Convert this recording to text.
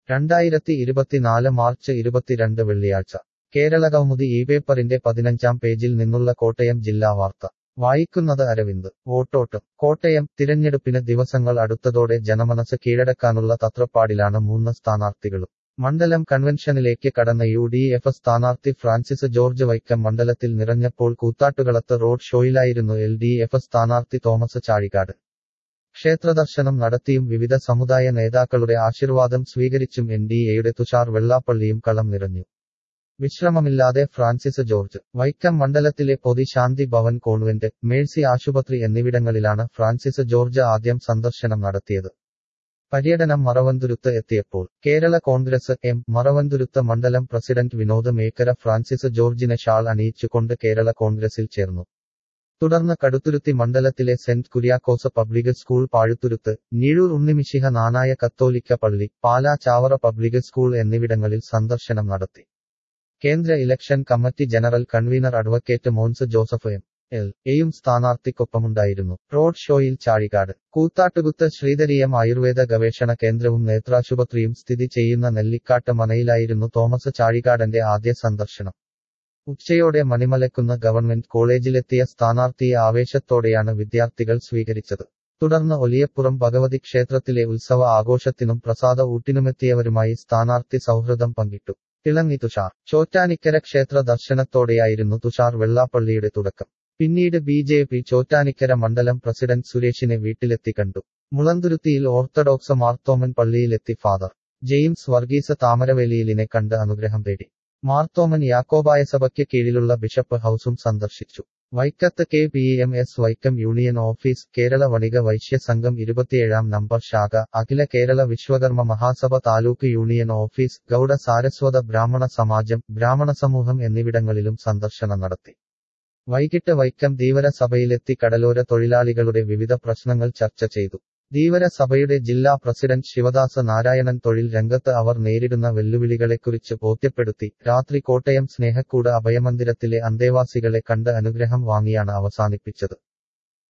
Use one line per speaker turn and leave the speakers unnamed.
രണ്ടായിരത്തി ഇരുപത്തിനാല് മാർച്ച് ഇരുപത്തിരണ്ട് വെള്ളിയാഴ്ച കേരള കൗമുദി ഈ പേപ്പറിന്റെ പതിനഞ്ചാം പേജിൽ നിന്നുള്ള കോട്ടയം ജില്ലാ വാർത്ത വായിക്കുന്നത് അരവിന്ദ് വോട്ടോട്ടം കോട്ടയം തിരഞ്ഞെടുപ്പിന് ദിവസങ്ങൾ അടുത്തതോടെ ജനമനസ് കീഴടക്കാനുള്ള തത്രപ്പാടിലാണ് മൂന്ന് സ്ഥാനാർത്ഥികളും മണ്ഡലം കൺവെൻഷനിലേക്ക് കടന്ന യു ഡി എഫ് സ്ഥാനാർത്ഥി ഫ്രാൻസിസ് ജോർജ് വൈക്കം മണ്ഡലത്തിൽ നിറഞ്ഞപ്പോൾ കൂത്താട്ടുകളത്ത് റോഡ് ഷോയിലായിരുന്നു എൽ ഡി എഫ് സ്ഥാനാർത്ഥി തോമസ് ചാഴികാട് ക്ഷേത്രദർശനം നടത്തിയും വിവിധ സമുദായ നേതാക്കളുടെ ആശീർവാദം സ്വീകരിച്ചും എൻ ഡി എയുടെ തുഷാർ വെള്ളാപ്പള്ളിയും കളം നിറഞ്ഞു വിശ്രമമില്ലാതെ ഫ്രാൻസിസ് ജോർജ് വൈക്കം മണ്ഡലത്തിലെ പൊതി ശാന്തി ഭവൻ കോൺവെന്റ് മേഴ്സി ആശുപത്രി എന്നിവിടങ്ങളിലാണ് ഫ്രാൻസിസ് ജോർജ് ആദ്യം സന്ദർശനം നടത്തിയത് പര്യടനം മറവന്തുരുത്ത് എത്തിയപ്പോൾ കേരള കോൺഗ്രസ് എം മറവന്തുരുത്ത് മണ്ഡലം പ്രസിഡന്റ് വിനോദ് മേക്കര ഫ്രാൻസിസ് ജോർജിനെ ഷാൾ അണിയിച്ചുകൊണ്ട് കേരള കോൺഗ്രസിൽ ചേർന്നു തുടർന്ന് കടുത്തുരുത്തി മണ്ഡലത്തിലെ saint Kuriakose public school Pazhuthuruthu Njeezhoor Unnimishiha Knanaya കത്തോലിക്ക പള്ളി പാലാ ചാവറ പബ്ലിക് സ്കൂൾ എന്നിവിടങ്ങളിൽ സന്ദർശനം നടത്തി കേന്ദ്ര election committee general convener advocate Mons Joseph M L എയും സ്ഥാനാർത്ഥിക്കൊപ്പമുണ്ടായിരുന്നു റോഡ് ഷോയിൽ ചാഴികാട് കൂത്താട്ടുകുത്ത് ശ്രീധരീയം ആയുർവേദ ഗവേഷണ കേന്ദ്രവും നേത്രാശുപത്രിയും സ്ഥിതി ചെയ്യുന്ന നെല്ലിക്കാട്ട് മനയിലായിരുന്നു തോമസ് ചാഴികാടന്റെ ആദ്യ സന്ദർശനം ഉച്ചയോടെ മണിമലക്കുന്ന് ഗവൺമെന്റ് കോളേജിലെത്തിയ സ്ഥാനാർത്ഥിയെ ആവേശത്തോടെയാണ് വിദ്യാർത്ഥികൾ സ്വീകരിച്ചത് തുടർന്ന് ഒലിയപ്പുറം ഭഗവതി ക്ഷേത്രത്തിലെ ഉത്സവ ആഘോഷത്തിനും പ്രസാദ ഊട്ടിനുമെത്തിയവരുമായി സ്ഥാനാർത്ഥി സൗഹൃദം പങ്കിട്ടു തിളങ്ങി തുഷാർ ചോറ്റാനിക്കര ക്ഷേത്ര ദർശനത്തോടെയായിരുന്നു തുഷാർ വെള്ളാപ്പള്ളിയുടെ തുടക്കം പിന്നീട് ബി ജെ പി ചോറ്റാനിക്കര മണ്ഡലം പ്രസിഡന്റ് സുരേഷിനെ വീട്ടിലെത്തി കണ്ടു മുളന്തുരുത്തിയിൽ ഓർത്തഡോക്സ് മാർത്തോമൻ പള്ളിയിലെത്തി ഫാദർ ജെയിംസ് വർഗീസ് താമരവേലിയിലിനെ കണ്ട് അനുഗ്രഹം തേടി മാർത്തോമൻ യാക്കോബായ സഭയ്ക്ക് കീഴിലുള്ള ബിഷപ്പ് ഹൌസും സന്ദർശിച്ചു വൈക്കത്ത് K P M S Vaikom union office Kerala Vanika Vaishya Sangham ഇരുപത്തിയേഴാം നമ്പർ ശാഖ അഖില കേരള വിശ്വകർമ്മ മഹാസഭ താലൂക്ക് യൂണിയൻ ഓഫീസ് ഗൗഡ സാരസ്വത ബ്രാഹ്മണ സമാജം ബ്രാഹ്മണ സമൂഹം എന്നിവിടങ്ങളിലും സന്ദർശനം നടത്തി വൈകിട്ട് വൈക്കം ധീവര സഭയിലെത്തി കടലോര തൊഴിലാളികളുടെ വിവിധ പ്രശ്നങ്ങൾ ചർച്ച ചെയ്തു ധീവര സഭയുടെ ജില്ലാ പ്രസിഡന്റ് ശിവദാസ നാരായണൻ തൊഴിൽ രംഗത്ത് അവർ നേരിടുന്ന വെല്ലുവിളികളെക്കുറിച്ച് ബോധ്യപ്പെടുത്തി രാത്രി കോട്ടയം സ്നേഹക്കൂട് അഭയമന്ദിരത്തിലെ അന്തേവാസികളെ കണ്ട് അനുഗ്രഹം വാങ്ങിയാണ് അവസാനിപ്പിച്ചത്